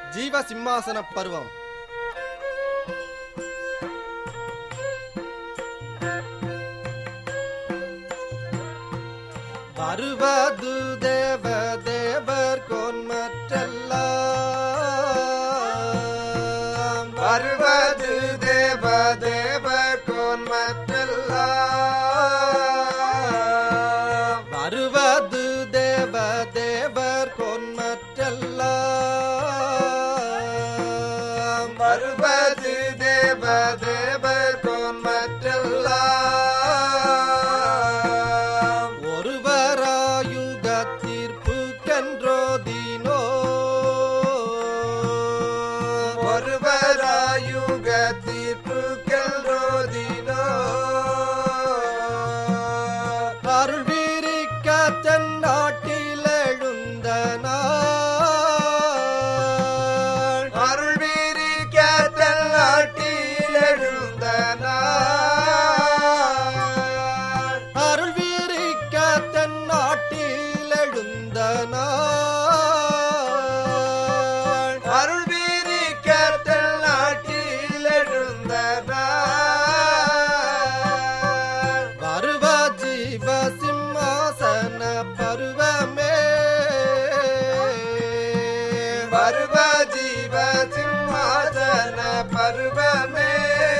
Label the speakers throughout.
Speaker 1: ஜீவ சிம்மாசன பருவம் வருவது தேவ தேவர் கொன்மற்றெல்லாம்
Speaker 2: வருவது தேவ தேவ கோன் மற்றெல்லாம்
Speaker 1: வருவது தேவ தேவர் கொன்மற்றெல்லாம்
Speaker 2: வருவது தேவ தேவ கோன் மற்றெல்லாம்
Speaker 1: ஒருவராயுக தீர்ப்பு கன்றோதினோ
Speaker 2: ஒருவராயுக தீர்ப்பு கல்ரோதினோ
Speaker 1: அருள் வீரிக்க தென்னாட்டில் எழுந்த நாள்
Speaker 2: அருள் வீரி கேத்தல் நாட்டில் எழுந்த நாள்
Speaker 1: அருள் வீரிக்க தென்னாட்டில் எழுந்த நாள்
Speaker 2: அருள் வீரி கேத்தல் நாட்டில் எழுந்த நாள்
Speaker 1: வருவ ஜீவ சிம்மாசன பருவமே
Speaker 2: பருவ ஜீவ சிம்மாசன பருவமே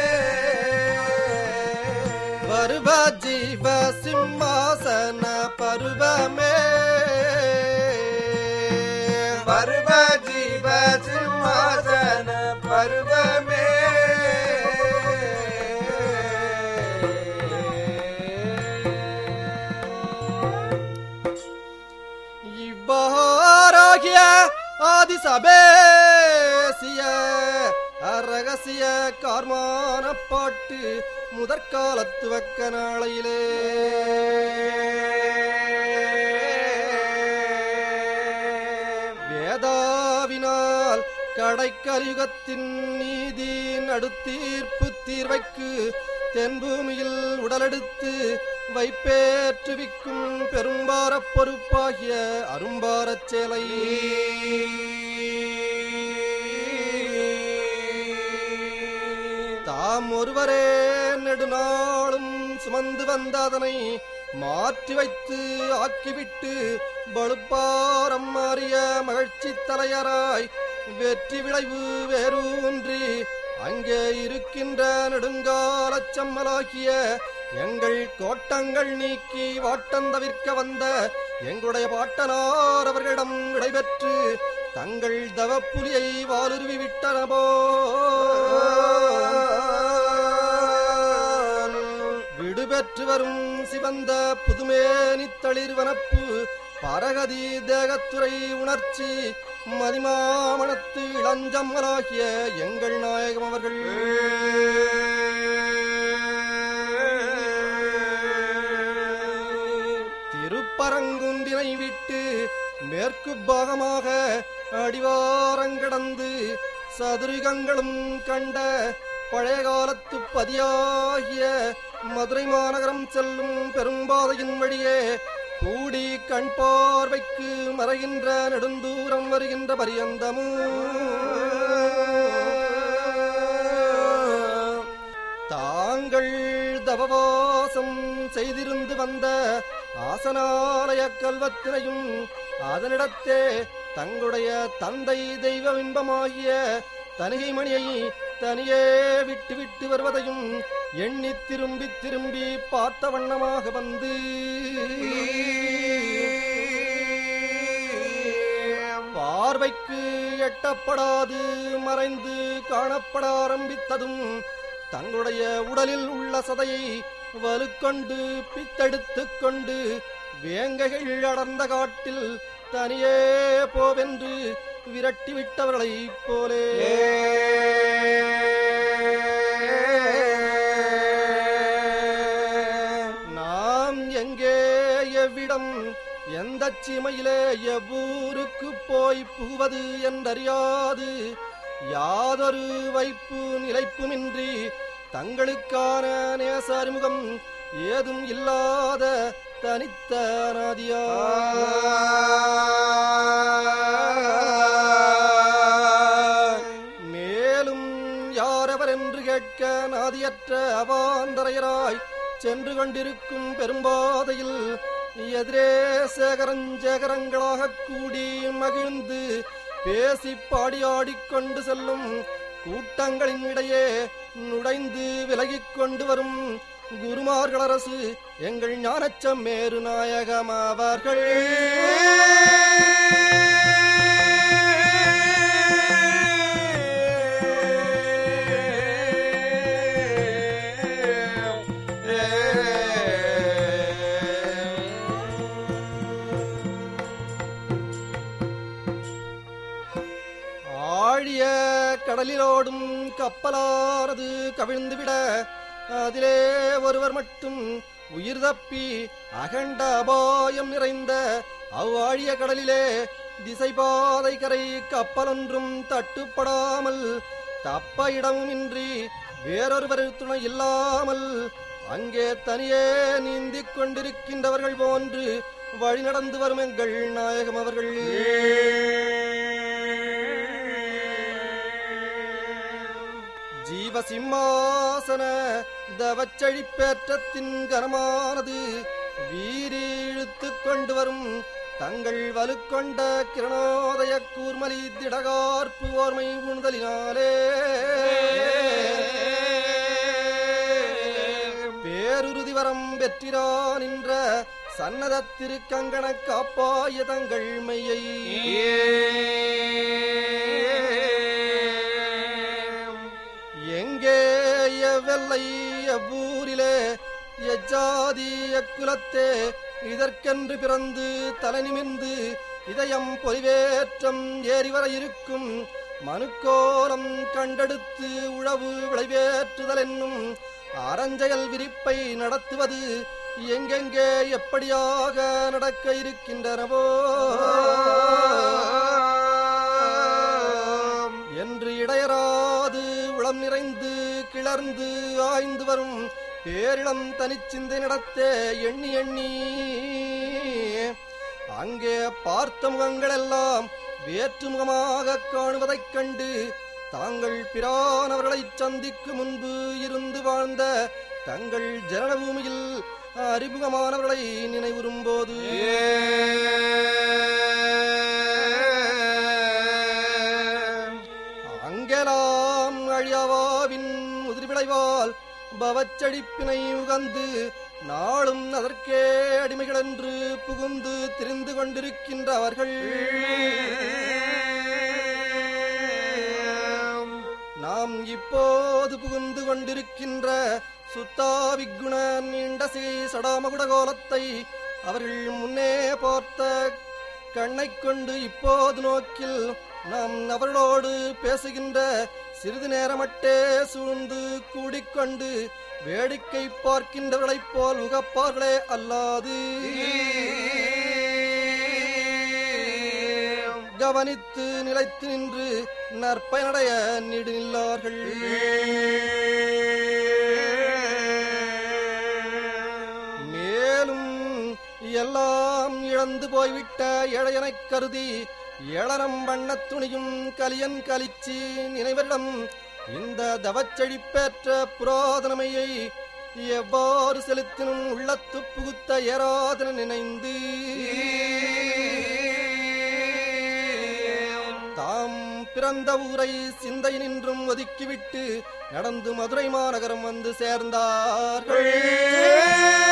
Speaker 1: வருவ ஜீவ சிம்மாசன பருவமே
Speaker 2: பருவ ஜீவ சிம்மாசன பருவமே
Speaker 1: இவ்வாறாகிய ஆதிசபேசிய அரகசிய கார்மான பாட்டு முதற்காலத்து வக்க நாளையிலே வேதாவினால் கடைக்கலியுகத்தின் நீதி நடுத்தீர்ப்பு தீர்வைக்கு தென்பூமியில் உடலெடுத்து வைப்பேற்றுவிக்கும் பெரும்பாரப் பொறுப்பாகிய அரும்பாரச் சேலை தாம் ஒருவரே நெடுநாளும் சுமந்து வந்த அதனை மாற்றி வைத்து ஆக்கிவிட்டு பழுப்பாரம் மாறிய மகிழ்ச்சி தலையராய் வெற்றி விளைவு வேரூன்றி அங்கே இருக்கின்ற நெடுங்காலச் செம்மலாகிய எங்கள் கோட்டங்கள் நீக்கி வாட்டம் தவிர்க்க வந்த எங்களுடைய பாட்டனார் அவர்களிடம் விடைபெற்று தங்கள் தவப்புலியை வாலுருவி விட்டனபோ விடுபெற்று வரும் சிவந்த புதுமேனி தளிர்வனப்பு பரகதி தேகத்துறை உணர்ச்சி மதிமாமணத்து இளஞ்சம்மலாகிய எங்கள் நாயகம் அவர்கள் திருப்பரங்குன்றினை விட்டு மேற்கு பாகமாக அடிவாரங்கடந்து சதுரிகங்களும் கண்ட பழைய காலத்து பதியாகிய மதுரை மாநகரம் செல்லும் பெரும்பாதையின் வழியே கூடி கண் பார்வைக்கு மறைகின்ற நெடுந்தூரம் வருகின்ற பரியந்தமும் தாங்கள் தவவாசம் செய்திருந்து வந்த ஆசனாலய கல்வத்தினையும் அதனிடத்தே தங்களுடைய தந்தை தெய்வ இன்பமாகிய தனிகை மணியை தனியே விட்டு விட்டு வருவதையும் எண்ணி திரும்பி திரும்பி பார்த்த வண்ணமாக வந்து பார்வைக்கு எட்டப்படாது மறைந்து காணப்பட ஆரம்பித்ததும் தங்களுடைய உடலில் உள்ள சதையை வலுக்கொண்டு பித்தெடுத்துக் கொண்டு வேங்கைகள் அடர்ந்த காட்டில் தனியே போவென்று விரட்டிவிட்டவர்களைப் போலே நாம் எங்கே எவ்விடம் எந்த சீமையிலே எவ்வூருக்கு போய் புகுவது என்றறியாது யாதொரு வைப்பு நிலைப்புமின்றி தங்களுக்கான நேச அறிமுகம் ஏதும் இல்லாத தனித்த அனாதியா கேட்க நாதியற்ற அவாந்தரையராய் சென்று கொண்டிருக்கும் பெரும்பாதையில் எதிரே சேகரஞ்சேகரங்களாக கூடி மகிழ்ந்து பேசி பாடி ஆடிக்கொண்டு செல்லும் கூட்டங்களின் இடையே நுழைந்து விலகிக் கொண்டு வரும் குருமார்களரசு எங்கள் ஞானச்சம் மேரு நாயகம் அவர்கள் ஆழிய கடலிலோடும் கப்பலானது கவிழ்ந்துவிட அதிலே ஒருவர் மட்டும் உயிர் தப்பி அகண்ட அபாயம் நிறைந்த அவ்வாழிய கடலிலே திசை பாதை கரை கப்பலொன்றும் தட்டுப்படாமல் தப்ப இடமுமின்றி வேறொருவர் துணை இல்லாமல் அங்கே தனியே நீந்திக் கொண்டிருக்கின்றவர்கள் போன்று வழி நடந்து வரும் எங்கள் நாயகம் அவர்கள் ஜீவசிம்மாசன தவச்சழிப்பேற்றத்தின் கனமானது வீரி இழுத்துக் கொண்டு வரும் தங்கள் வலுக்கொண்ட கிரணோதய கூர்மலி திடகார்ப்பு ஓர்மை உணுதலினாலே பேருறுதி வரம் பெற்றிரா நின்ற சன்னத திருக்கங்கண காப்பாய தங்கள் மையை எங்கே எவ்வெல்லை எவ்வூரிலே எஜாதி எக்குலத்தே இதற்கென்று பிறந்து தலை நிமிர்ந்து இதயம் பொலிவேற்றம் ஏறி வர இருக்கும் மனுக்கோலம் கண்டெடுத்து உழவு விளைவேற்றுதல் என்னும் அறஞ்செயல் விரிப்பை நடத்துவது எங்கெங்கே எப்படியாக நடக்க இருக்கின்றனவோ என்று இடையராது உளம் நிறைந்து கிளர்ந்து ஆய்ந்து வரும் பேரிளம் தனிச்சிந்தை நடத்தே எண்ணி எண்ணி அங்கே பார்த்த முகங்களெல்லாம் வேற்று முகமாக காணுவதைக் கண்டு தாங்கள் பிரானவர்களைச் சந்திக்கும் முன்பு இருந்து வாழ்ந்த தங்கள் ஜனனபூமியில் அறிமுகமானவர்களை நினைவுறும்போது அங்கெலாம் அழியவாவின் முதிர்விளைவால் பவச்சடிப்பினை உகந்து நாளும் அதற்கே அடிமைகள் என்று புகுந்து திரிந்து கொண்டிருக்கின்ற அவர்கள் நாம் இப்போது புகுந்து கொண்டிருக்கின்ற சுத்தாவிக்குண நீண்டசி சடாமகுட கோலத்தை அவர்கள் முன்னே பார்த்த கண்ணைக் கொண்டு இப்போது நோக்கில் நாம் அவர்களோடு பேசுகின்ற சிறிது நேரமட்டே சூழ்ந்து கூடிக்கொண்டு வேடிக்கை பார்க்கின்றவர்களைப் போல் உகப்பார்களே அல்லாது கவனித்து நிலைத்து நின்று நற்பயனடைய நீடு நில்லார்கள் மேலும் எல்லாம் இழந்து போய்விட்ட இளையனைக் கருதி ஏளனம் வண்ணத் துணியும் கலியன் கலிச்சி நினைவரிடம் இந்த தவச்செழிப்பேற்ற புராதனமையை எவ்வாறு செலுத்தினும் உள்ளத்து புகுத்த ஏராதன நினைந்து தாம் பிறந்த ஊரை சிந்தை நின்றும் ஒதுக்கிவிட்டு நடந்து மதுரை மாநகரம் வந்து சேர்ந்தார்கள்